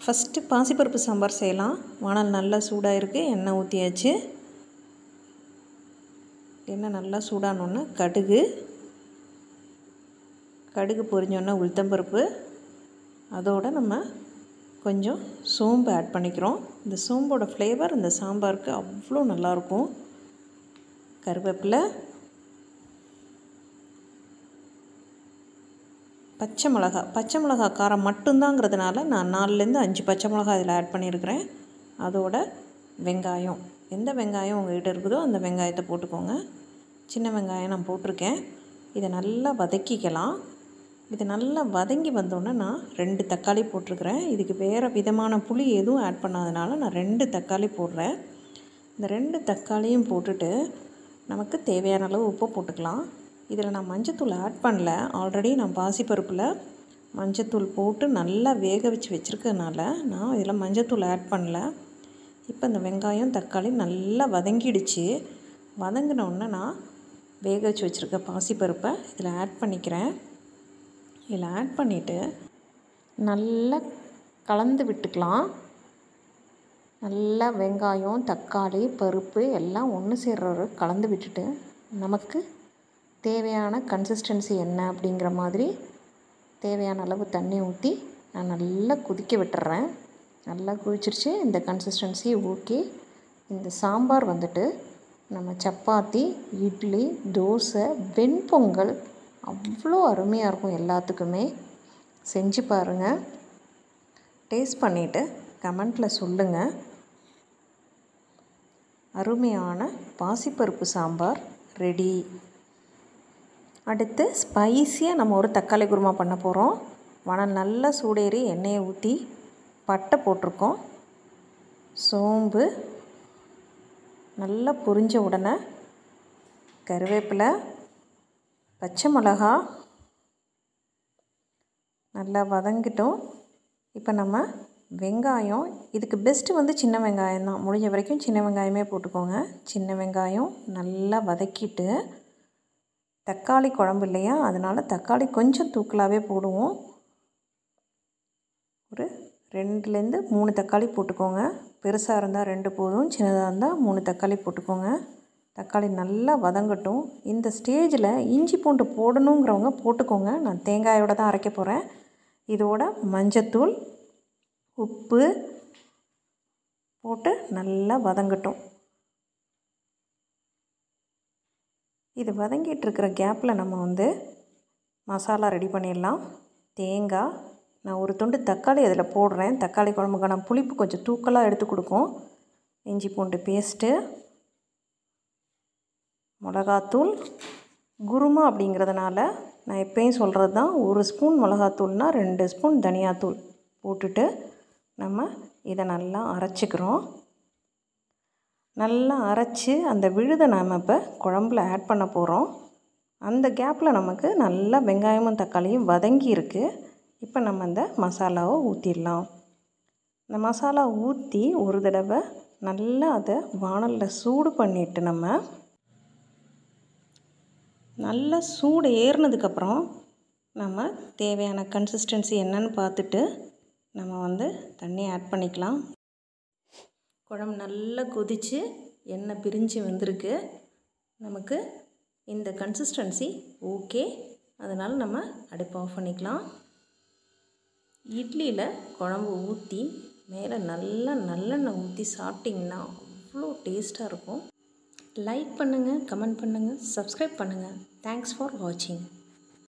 first பாசிப்பருப்பு சாம்பார் செய்யலாம் வானல் நல்லா சூடாக இருக்குது எண்ணெய் ஊற்றியாச்சு எண்ணெய் நல்லா சூடானோன்னே கடுகு கடுகு பொரிஞ்சோன்னே உளுத்தம்பருப்பு அதோடு நம்ம கொஞ்சம் சோம்பு ஆட் பண்ணிக்கிறோம் இந்த சோம்போட ஃப்ளேவர் இந்த சாம்பாருக்கு அவ்வளோ நல்லாயிருக்கும் கருவேப்பிலை பச்சை மிளகா பச்சை மிளகா காரம் மட்டும்தாங்கிறதுனால நான் நாலுலேருந்து அஞ்சு பச்சை மிளகா இதில் ஆட் பண்ணியிருக்கிறேன் அதோட வெங்காயம் எந்த வெங்காயம் உங்கள்கிட்ட இருக்குதோ அந்த வெங்காயத்தை போட்டுக்கோங்க சின்ன வெங்காயம் நான் போட்டிருக்கேன் இதை நல்லா வதக்கிக்கலாம் இது நல்லா வதங்கி வந்தோடனே நான் ரெண்டு தக்காளி போட்டிருக்கிறேன் இதுக்கு வேறு விதமான புளி எதுவும் ஆட் பண்ணாதனால நான் ரெண்டு தக்காளி போடுறேன் இந்த ரெண்டு தக்காளியும் போட்டுட்டு நமக்கு தேவையான அளவு உப்பு போட்டுக்கலாம் இதில் நான் மஞ்சத்தூள் ஆட் பண்ணல ஆல்ரெடி நான் பாசிப்பருப்பில் மஞ்சத்தூள் போட்டு நல்லா வேக வச்சு வச்சுருக்கனால நான் இதில் மஞ்சத்தூள் ஆட் பண்ணல இப்போ இந்த வெங்காயம் தக்காளி நல்லா வதங்கிடுச்சு வதங்கினோடனே நான் வேக வச்சு வச்சுருக்க பாசிப்பருப்பை இதில் ஆட் பண்ணிக்கிறேன் இதில் ஆட் பண்ணிவிட்டு நல்லா கலந்து விட்டுக்கலாம் நல்லா வெங்காயம் தக்காளி பருப்பு எல்லாம் ஒன்று சேர்ற கலந்து விட்டுட்டு நமக்கு தேவையான கன்சிஸ்டன்சி என்ன அப்படிங்கிற மாதிரி தேவையான அளவு தண்ணி ஊற்றி நான் நல்லா கொதிக்க விட்டுறேன் நல்லா கொதிச்சிருச்சு இந்த கன்சிஸ்டன்சி ஓகே இந்த சாம்பார் வந்துட்டு நம்ம சப்பாத்தி இட்லி தோசை வெண்பொங்கல் அவ்வளோ அருமையாக இருக்கும் எல்லாத்துக்குமே செஞ்சு பாருங்கள் டேஸ்ட் பண்ணிவிட்டு கமெண்ட்டில் சொல்லுங்கள் அருமையான பாசிப்பருப்பு சாம்பார் ரெடி அடுத்து ஸ்பைஸியாக நம்ம ஒரு தக்காளி குருமா பண்ண போகிறோம் வனம் நல்லா சூடேறி எண்ணெயை ஊற்றி பட்டை போட்டிருக்கோம் சோம்பு நல்லா பொரிஞ்ச உடனே கருவேப்பிலை பச்சை மிளகா நல்லா வதங்கிட்டோம் இப்போ நம்ம வெங்காயம் இதுக்கு பெஸ்ட்டு வந்து சின்ன வெங்காயம் தான் முடிஞ்ச வரைக்கும் சின்ன வெங்காயமே போட்டுக்கோங்க சின்ன வெங்காயம் நல்லா வதக்கிட்டு தக்காளி குழம்பு இல்லையா அதனால் தக்காளி கொஞ்சம் தூக்கலாகவே போடுவோம் ஒரு ரெண்டுலேருந்து மூணு தக்காளி போட்டுக்கோங்க பெருசாக இருந்தால் ரெண்டு போதும் சின்னதாக இருந்தால் மூணு தக்காளி போட்டுக்கோங்க தக்காளி நல்லா வதங்கட்டும் இந்த ஸ்டேஜில் இஞ்சி பூண்டு போடணுங்கிறவங்க போட்டுக்கோங்க நான் தேங்காயோடு தான் அரைக்க போகிறேன் இதோட மஞ்சத்தூள் உப்பு போட்டு நல்லா வதங்கட்டும் இது வதங்கிட்டு இருக்கிற கேப்பில் நம்ம வந்து மசாலா ரெடி பண்ணிடலாம் தேங்காய் நான் ஒரு துண்டு தக்காளி அதில் போடுறேன் தக்காளி குழம்புக்கான புளிப்பு கொஞ்சம் தூக்கலாக எடுத்து கொடுக்கும் இஞ்சி பூண்டு பேஸ்ட்டு மிளகாத்தூள் குருமா அப்படிங்கிறதுனால நான் எப்பயும் சொல்கிறது தான் ஒரு ஸ்பூன் மிளகாத்தூள்னால் ரெண்டு ஸ்பூன் தனியாத்தூள் போட்டுட்டு நம்ம இதை நல்லா அரைச்சிக்கிறோம் நல்லா அரைச்சி அந்த விழுதை நாம் இப்போ குழம்புல ஆட் பண்ண போகிறோம் அந்த கேப்பில் நமக்கு நல்லா வெங்காயமும் தக்காளியும் வதங்கி இருக்குது இப்போ நம்ம இந்த மசாலாவை ஊற்றிடலாம் இந்த மசாலா ஊற்றி ஒரு தடவை நல்லா அதை வானலில் சூடு பண்ணிவிட்டு நம்ம நல்லா சூடு ஏறினதுக்கப்புறம் நம்ம தேவையான கன்சிஸ்டன்சி என்னன்னு பார்த்துட்டு நம்ம வந்து தண்ணி ஆட் பண்ணிக்கலாம் குழம்பு நல்லா கொதித்து எண்ணெய் பிரிஞ்சு வந்திருக்கு நமக்கு இந்த கன்சிஸ்டன்சி ஓகே அதனால் நம்ம அடுப்பு ஆஃப் பண்ணிக்கலாம் இட்லியில் குழம்பு ஊற்றி மேலே நல்லா நல்லெண்ணெய் ஊற்றி சாப்பிட்டிங்கன்னா அவ்வளோ டேஸ்ட்டாக இருக்கும் லைக் பண்ணுங்கள் கமெண்ட் பண்ணுங்கள் சப்ஸ்கிரைப் பண்ணுங்கள் தேங்க்ஸ் ஃபார் வாட்சிங்